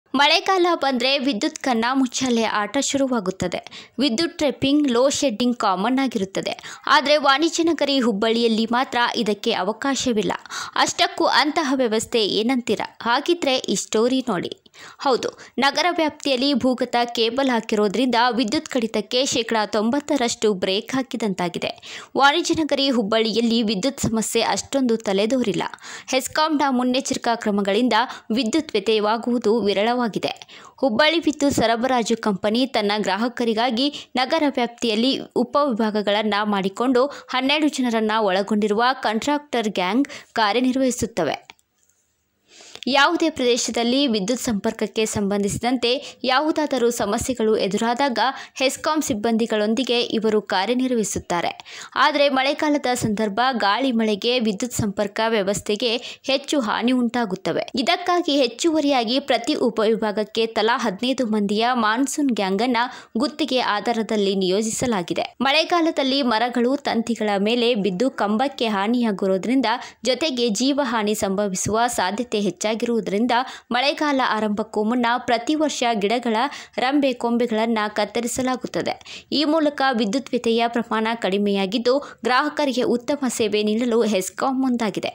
ಮಳೆಗಾಲ ಬಂದರೆ ವಿದ್ಯುತ್ ಕನ್ನ ಮುಚ್ಚಾಲೆ ಆಟ ಶುರುವಾಗುತ್ತದೆ ವಿದ್ಯುತ್ ಟ್ರೆಪ್ಪಿಂಗ್ ಲೋ ಶೆಡ್ಡಿಂಗ್ ಕಾಮನ್ ಆಗಿರುತ್ತದೆ ಆದರೆ ವಾಣಿಜ್ಯ ನಗರಿ ಹುಬ್ಬಳ್ಳಿಯಲ್ಲಿ ಮಾತ್ರ ಇದಕ್ಕೆ ಅವಕಾಶವಿಲ್ಲ ಅಷ್ಟಕ್ಕೂ ಅಂತಹ ವ್ಯವಸ್ಥೆ ಏನಂತೀರ ಹಾಗಿದ್ರೆ ಈ ಸ್ಟೋರಿ ನೋಡಿ ಹೌದು ನಗರ ವ್ಯಾಪ್ತಿಯಲ್ಲಿ ಭೂಗತ ಕೇಬಲ್ ಹಾಕಿರೋದ್ರಿಂದ ವಿದ್ಯುತ್ ಕಡಿತಕ್ಕೆ ಶೇಕಡಾ ತೊಂಬತ್ತರಷ್ಟು ಬ್ರೇಕ್ ಹಾಕಿದಂತಾಗಿದೆ ವಾಣಿಜ್ಯ ನಗರಿ ಹುಬ್ಬಳ್ಳಿಯಲ್ಲಿ ವಿದ್ಯುತ್ ಸಮಸ್ಯೆ ಅಷ್ಟೊಂದು ತಲೆದೋರಿಲ್ಲ ಹೆಸ್ಕಾಂನ ಮುನ್ನೆಚ್ಚರಿಕಾ ಕ್ರಮಗಳಿಂದ ವಿದ್ಯುತ್ ವ್ಯತ್ಯಯವಾಗುವುದು ವಿರಳವಾಗಿದೆ ಹುಬ್ಬಳ್ಳಿ ವಿದ್ಯುತ್ ಸರಬರಾಜು ಕಂಪನಿ ತನ್ನ ಗ್ರಾಹಕರಿಗಾಗಿ ನಗರ ವ್ಯಾಪ್ತಿಯಲ್ಲಿ ಉಪವಿಭಾಗಗಳನ್ನು ಮಾಡಿಕೊಂಡು ಹನ್ನೆರಡು ಜನರನ್ನು ಒಳಗೊಂಡಿರುವ ಕಾಂಟ್ರಾಕ್ಟರ್ ಗ್ಯಾಂಗ್ ಕಾರ್ಯನಿರ್ವಹಿಸುತ್ತವೆ ಯಾವುದೇ ಪ್ರದೇಶದಲ್ಲಿ ವಿದ್ಯುತ್ ಸಂಪರ್ಕಕ್ಕೆ ಸಂಬಂಧಿಸಿದಂತೆ ಯಾವುದಾದರೂ ಸಮಸ್ಯೆಗಳು ಎದುರಾದಾಗ ಹೆಸ್ಕಾಂ ಸಿಬ್ಬಂದಿಗಳೊಂದಿಗೆ ಇವರು ಕಾರ್ಯನಿರ್ವಹಿಸುತ್ತಾರೆ ಆದರೆ ಮಳೆಗಾಲದ ಸಂದರ್ಭ ಗಾಳಿ ಮಳೆಗೆ ವಿದ್ಯುತ್ ಸಂಪರ್ಕ ವ್ಯವಸ್ಥೆಗೆ ಹೆಚ್ಚು ಹಾನಿ ಉಂಟಾಗುತ್ತವೆ ಇದಕ್ಕಾಗಿ ಹೆಚ್ಚುವರಿಯಾಗಿ ಪ್ರತಿ ಉಪವಿಭಾಗಕ್ಕೆ ತಲಾ ಹದಿನೈದು ಮಂದಿಯ ಮಾನ್ಸೂನ್ ಗ್ಯಾಂಗ್ ಅನ್ನ ಗುತ್ತಿಗೆ ಆಧಾರದಲ್ಲಿ ನಿಯೋಜಿಸಲಾಗಿದೆ ಮಳೆಗಾಲದಲ್ಲಿ ಮರಗಳು ತಂತಿಗಳ ಮೇಲೆ ಬಿದ್ದು ಕಂಬಕ್ಕೆ ಹಾನಿಯಾಗಿರುವುದರಿಂದ ಜೊತೆಗೆ ಜೀವಹಾನಿ ಸಂಭವಿಸುವ ಸಾಧ್ಯತೆ ಹೆಚ್ಚಾಗಿರುವುದರಿಂದ ಮಳೆಗಾಲ ಆರಂಭಕ್ಕೂ ಮುನ್ನ ಪ್ರತಿ ವರ್ಷ ಗಿಡಗಳ ರಂಬೆ ಕೊಂಬೆಗಳನ್ನು ಕತ್ತರಿಸಲಾಗುತ್ತದೆ ಈ ಮೂಲಕ ವಿದ್ಯುತ್ ವ್ಯತ್ಯಯ ಪ್ರಮಾಣ ಕಡಿಮೆಯಾಗಿದ್ದು ಗ್ರಾಹಕರಿಗೆ ಉತ್ತಮ ಸೇವೆ ನೀಡಲು ಹೆಸ್ಕಾಂ ಮುಂದಾಗಿದೆ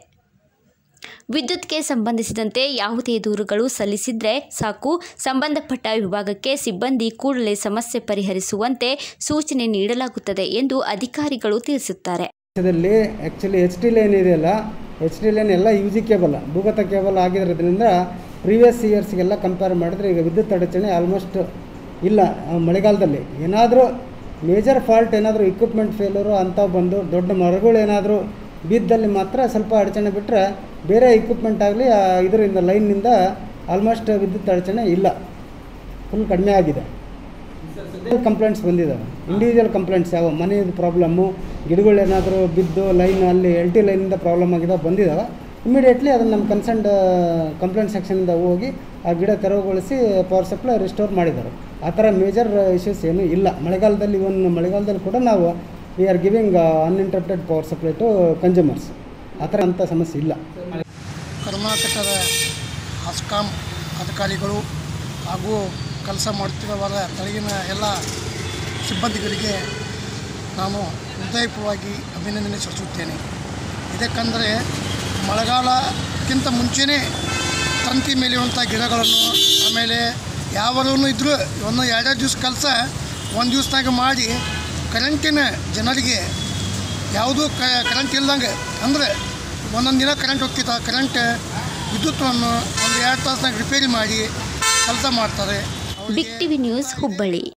ವಿದ್ಯುತ್ಗೆ ಸಂಬಂಧಿಸಿದಂತೆ ಯಾವುದೇ ದೂರುಗಳು ಸಲ್ಲಿಸಿದ್ರೆ ಸಾಕು ಸಂಬಂಧಪಟ್ಟ ವಿಭಾಗಕ್ಕೆ ಸಿಬ್ಬಂದಿ ಕೂಡಲೇ ಸಮಸ್ಯೆ ಪರಿಹರಿಸುವಂತೆ ಸೂಚನೆ ನೀಡಲಾಗುತ್ತದೆ ಎಂದು ಅಧಿಕಾರಿಗಳು ತಿಳಿಸುತ್ತಾರೆ ದೇಶದಲ್ಲಿ ಆ್ಯಕ್ಚುಲಿ ಎಚ್ ಟಿ ಲೈನ್ ಇದೆಯಲ್ಲ ಎಚ್ ಟಿ ಲೈನ್ ಎಲ್ಲ ಯು ಜಿ ಕೇಬಲ್ ಭೂಗತ ಕೇಬಲ್ ಆಗಿರೋದ್ರಿಂದ ಪ್ರೀವಿಯಸ್ ಇಯರ್ಸ್ಗೆಲ್ಲ ಕಂಪೇರ್ ಮಾಡಿದ್ರೆ ಈಗ ವಿದ್ಯುತ್ ಅಡಚಣೆ ಆಲ್ಮೋಸ್ಟ್ ಇಲ್ಲ ಆ ಮಳೆಗಾಲದಲ್ಲಿ ಏನಾದರೂ ಮೇಜರ್ ಫಾಲ್ಟ್ ಏನಾದರೂ ಇಕ್ವಿಪ್ಮೆಂಟ್ ಫೇಲರು ಅಂಥವು ಬಂದು ದೊಡ್ಡ ಮರಗಳು ಏನಾದರೂ ಬಿದ್ದಲ್ಲಿ ಮಾತ್ರ ಸ್ವಲ್ಪ ಅಡಚಣೆ ಬಿಟ್ಟರೆ ಬೇರೆ ಇಕ್ವಿಪ್ಮೆಂಟ್ ಆಗಲಿ ಇದರಿಂದ ಲೈನ್ನಿಂದ ಆಲ್ಮೋಸ್ಟ್ ವಿದ್ಯುತ್ ಅಡಚಣೆ ಇಲ್ಲ ಫುಲ್ ಕಡಿಮೆ ಆಗಿದೆ ಕಂಪ್ಲೇಂಟ್ಸ್ ಬಂದಿದ್ದಾವೆ ಇಂಡಿವಿಜುವಲ್ ಕಂಪ್ಲೇಂಟ್ಸ್ ಯಾವ ಮನೆಯದು ಪ್ರಾಬ್ಲಮ್ಮು ಗಿಡಗಳೇನಾದರೂ ಬಿದ್ದು ಲೈನ್ ಅಲ್ಲಿ ಎಲ್ ಟಿ ಲೈನಿಂದ ಪ್ರಾಬ್ಲಮ್ ಆಗಿದಾವೆ ಬಂದಿದ್ದಾವೆ ಇಮಿಡಿಯೇಟ್ಲಿ ಅದನ್ನು ನಮ್ಮ ಕನ್ಸರ್ನ್ಡ್ ಕಂಪ್ಲೇಂಟ್ ಸೆಕ್ಷನಿಂದ ಹೋಗಿ ಆ ಗಿಡ ತೆರವುಗೊಳಿಸಿ ಪವರ್ ಸಪ್ಲೈ ರಿಸ್ಟೋರ್ ಮಾಡಿದ್ದಾರೆ ಆ ಥರ ಮೇಜರ್ ಇಶ್ಯೂಸ್ ಏನೂ ಇಲ್ಲ ಮಳೆಗಾಲದಲ್ಲಿ ಇವನ್ ಮಳೆಗಾಲದಲ್ಲಿ ಕೂಡ ನಾವು we are giving uninterrupted power supply to consumers ಆ ಥರ ಅಂಥ ಸಮಸ್ಯೆ ಇಲ್ಲ ಕರ್ನಾಟಕದ ಹಾಸ್ಕಾಂ ಅಧಿಕಾರಿಗಳು ಹಾಗೂ ಕೆಲಸ ಮಾಡುತ್ತಿರುವವರ ತೆಳಗಿನ ಎಲ್ಲ ಸಿಬ್ಬಂದಿಗಳಿಗೆ ನಾನು ಹೃದಯಪೂರ್ವವಾಗಿ ಅಭಿನಂದನೆ ಸಲ್ಲಿಸುತ್ತೇನೆ ಇದಕ್ಕೆಂದರೆ ಮಳೆಗಾಲಕ್ಕಿಂತ ಮುಂಚೆನೇ ತಂತಿ ಮೇಲಿರುವಂಥ ಗಿಡಗಳನ್ನು ಆಮೇಲೆ ಯಾವರೂ ಇದ್ದರೂ ಒಂದು ಎರಡೆರಡು ದಿವ್ಸ ಕೆಲಸ ಒಂದು ದಿವ್ಸನಾಗ ಮಾಡಿ ಕರೆಂಟಿನ ಜನರಿಗೆ ಯಾವುದೂ ಕರೆಂಟ್ ಇಲ್ದಂಗೆ ಅಂದರೆ ಒಂದೊಂದು ದಿನ ಕರೆಂಟ್ ಹೋಗ್ತಿತ್ತು ಆ ಕರೆಂಟ್ ವಿದ್ಯುತ್ತನ್ನು ಒಂದು ಎರಡು ತಾಸ್ನಾಗ ರಿಪೇರಿ ಮಾಡಿ ಕೆಲಸ ಮಾಡ್ತಾರೆ ಬಿಗ್ ಟಿವಿ ನ್ಯೂಸ್ ಹುಬ್ಬಳ್ಳಿ